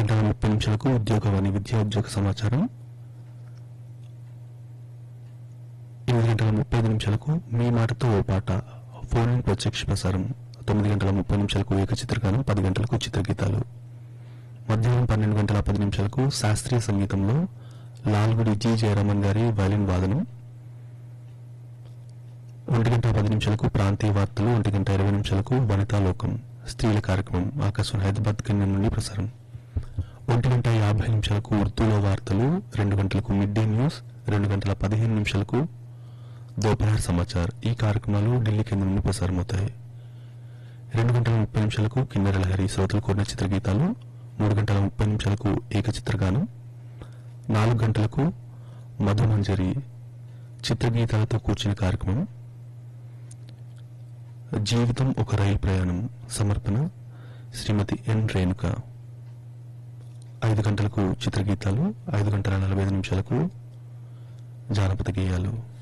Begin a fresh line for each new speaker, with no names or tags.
గంటల ముప్పై నిమిషాలకు ఉద్యోగవాణి విద్యా ఉద్యోగ సమాచారం ఎనిమిది గంటల ముప్పై ఐదు నిమిషాలకు మీ మాటతో ఓ పాట ఫోన్ ఇన్ ప్రత్యక్ష ప్రసారం తొమ్మిది గంటల ముప్పై నిమిషాలకు ఏక చిత్రగానం పది గంటలకు చిత్రగీతాలు మధ్యాహ్నం పన్నెండు గంటల పది నిమిషాలకు శాస్త్రీయ సంగీతంలో లాల్గుడి జి జయరామన్ గారి వైలిన్ వాదనం ఒంటి గంట పది నిమిషాలకు ప్రాంతీయ వార్తలు ఒంటి గంట ఇరవై నిమిషాలకు వనితా లోకం స్త్రీల కార్యక్రమం ఆకాశవాణి హైదరాబాద్ కేంద్రం నుండి ప్రసారం ఒంటి గంట యాభై నిమిషాలకు ఉర్దూలో వార్తలు రెండు గంటలకు మిడ్ డే న్యూస్ రెండు గంటల పదిహేను నిమిషాలకు దోపహర్ సమాచార్ ఈ కార్యక్రమాలు ఢిల్లీ కేంద్రం నుండి ప్రసారమవుతాయి రెండు గంటల ముప్పై నిమిషాలకు కిన్నెర లహరి శ్రోతలు కోరిన చిత్రగీతాలు మూడు గంటల ముప్పై నిమిషాలకు ఏకచిత్రగానం నాలుగు గంటలకు మధుమంజరి చిత్రగీతాలతో కూర్చున్న కార్యక్రమం జీవితం ఒక రైలు ప్రయాణం సమర్పణ శ్రీమతి ఎన్ రేణుక ఐదు గంటలకు చిత్రగీతాలు ఐదు గంటల నలభై ఐదు నిమిషాలకు జానపద గేయాలు